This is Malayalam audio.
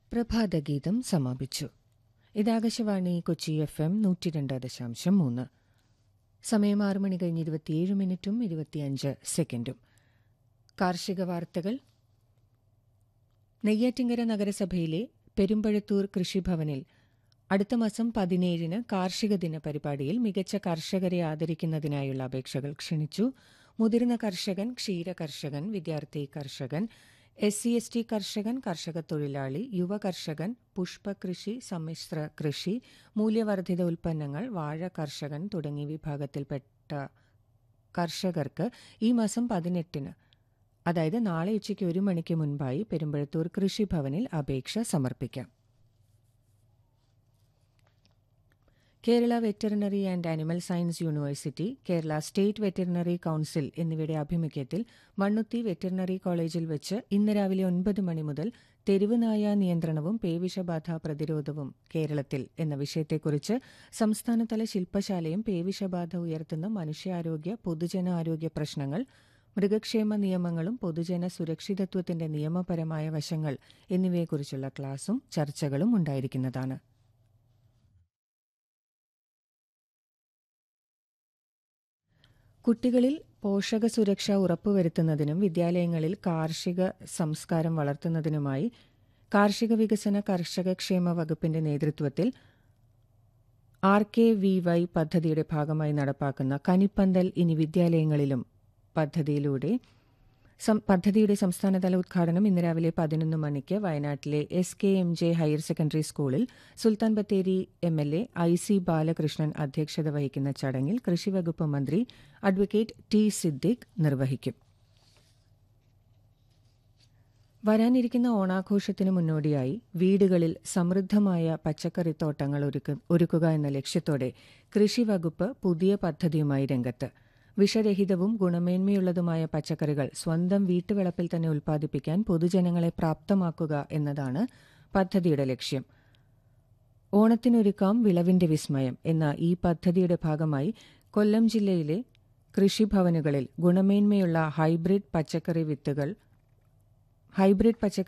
പ്രഭാതഗീതം സമാപിച്ചു ഇതാകാശവാണി കൊച്ചി എഫ് എം നൂറ്റി രണ്ട് ദശാംശം മൂന്ന് സമയം ആറ് മണി കഴിഞ്ഞ് ഇരുപത്തിയേഴ് മിനിറ്റും ഇരുപത്തിയഞ്ച് സെക്കൻഡും കാർഷിക വാർത്തകൾ നെയ്യാറ്റിങ്കര നഗരസഭയിലെ പെരുമ്പഴത്തൂർ കൃഷിഭവനിൽ അടുത്ത മാസം പതിനേഴിന് കാർഷിക ദിന പരിപാടിയിൽ മികച്ച കർഷകരെ ആദരിക്കുന്നതിനായുള്ള അപേക്ഷകൾ ക്ഷണിച്ചു മുതിർന്ന കർഷകൻ ക്ഷീര കർഷകൻ വിദ്യാർത്ഥി കർഷകൻ എസ് സി എസ് ടി കർഷകൻ കർഷക തൊഴിലാളി യുവ കർഷകൻ പുഷ്പകൃഷി സമ്മിശ്ര കൃഷി മൂല്യവർദ്ധിത ഉൽപ്പന്നങ്ങൾ വാഴ കർഷകൻ തുടങ്ങിയ വിഭാഗത്തിൽപ്പെട്ട കർഷകർക്ക് ഈ മാസം പതിനെട്ടിന് അതായത് നാളെ ഉച്ചയ്ക്ക് ഒരു മണിക്ക് മുൻപായി പെരുമ്പഴത്തൂർ കൃഷിഭവനിൽ അപേക്ഷ സമർപ്പിക്കാം Kerala veterinary and animal science university Kerala state veterinary council എന്നിവയുടെ ആഭിമുഖ്യത്തിൽ മണ്ണുത്തി വെറ്ററിനറി കോളേജിൽ വെച്ച് ഇന്ന് രാവിലെ ഒൻപത് മണി മുതൽ തെരുവ് നായ നിയന്ത്രണവും പേവിഷബാധ പ്രതിരോധവും കേരളത്തിൽ എന്ന വിഷയത്തെക്കുറിച്ച് സംസ്ഥാനതല ശില്പശാലയും പേവിഷബാധ ഉയർത്തുന്ന മനുഷ്യാരോഗ്യ പൊതുജന ആരോഗ്യ പ്രശ്നങ്ങൾ മൃഗക്ഷേമ നിയമങ്ങളും പൊതുജന സുരക്ഷിതത്വത്തിന്റെ നിയമപരമായ വശങ്ങൾ എന്നിവയെക്കുറിച്ചുള്ള ക്ലാസും ചർച്ചകളും ഉണ്ടായിരിക്കുന്നതാണ് കുട്ടികളിൽ പോഷക സുരക്ഷ ഉറപ്പുവരുത്തുന്നതിനും വിദ്യാലയങ്ങളിൽ കാർഷിക സംസ്കാരം വളർത്തുന്നതിനുമായി കാർഷിക വികസന കർഷക ക്ഷേമ വകുപ്പിന്റെ നേതൃത്വത്തിൽ ആർ കെ വി വൈ പദ്ധതിയുടെ ഭാഗമായി നടപ്പാക്കുന്ന കനിപ്പന്തൽ ഇനി വിദ്യാലയങ്ങളിലും പദ്ധതിയിലൂടെ പദ്ധതിയുടെ സംസ്ഥാനതല ഉദ്ഘാടനം ഇന്ന് രാവിലെ പതിനൊന്ന് മണിക്ക് വയനാട്ടിലെ S K M J higher secondary സ്കൂളിൽ Sultan Bathery M L A I C Balakrishnan അധ്യക്ഷത വഹിക്കുന്ന ചടങ്ങിൽ കൃഷിവകുപ്പ് മന്ത്രി അഡ്വക്കേറ്റ് ടി സിദ്ദിഖ് നിർവഹിക്കും വരാനിരിക്കുന്ന ഓണാഘോഷത്തിന് മുന്നോടിയായി വീടുകളിൽ സമൃദ്ധമായ പച്ചക്കറിത്തോട്ടങ്ങൾ ഒരുക്കുക എന്ന ലക്ഷ്യത്തോടെ കൃഷിവകുപ്പ് പുതിയ പദ്ധതിയുമായി രംഗത്ത് വിഷരഹിതവും ഗുണമേന്മയുള്ളതുമായ പച്ചക്കറികൾ സ്വന്തം വീട്ടുവളപ്പിൽ തന്നെ ഉൽപ്പാദിപ്പിക്കാൻ പൊതുജനങ്ങളെ പ്രാപ്തമാക്കുക എന്നതാണ് പദ്ധതിയുടെ ലക്ഷ്യം ഓണത്തിനൊരുക്കാം വിളവിന്റെ വിസ്മയം എന്ന ഈ പദ്ധതിയുടെ ഭാഗമായി കൊല്ലം ജില്ലയിലെ കൃഷിഭവനുകളിൽ ഗുണമേന്മയുള്ള ഹൈബ്രിഡ് പച്ചക്കറി വിത്തുകൾ ഹൈബ്രിഡ് പച്ചക്കറി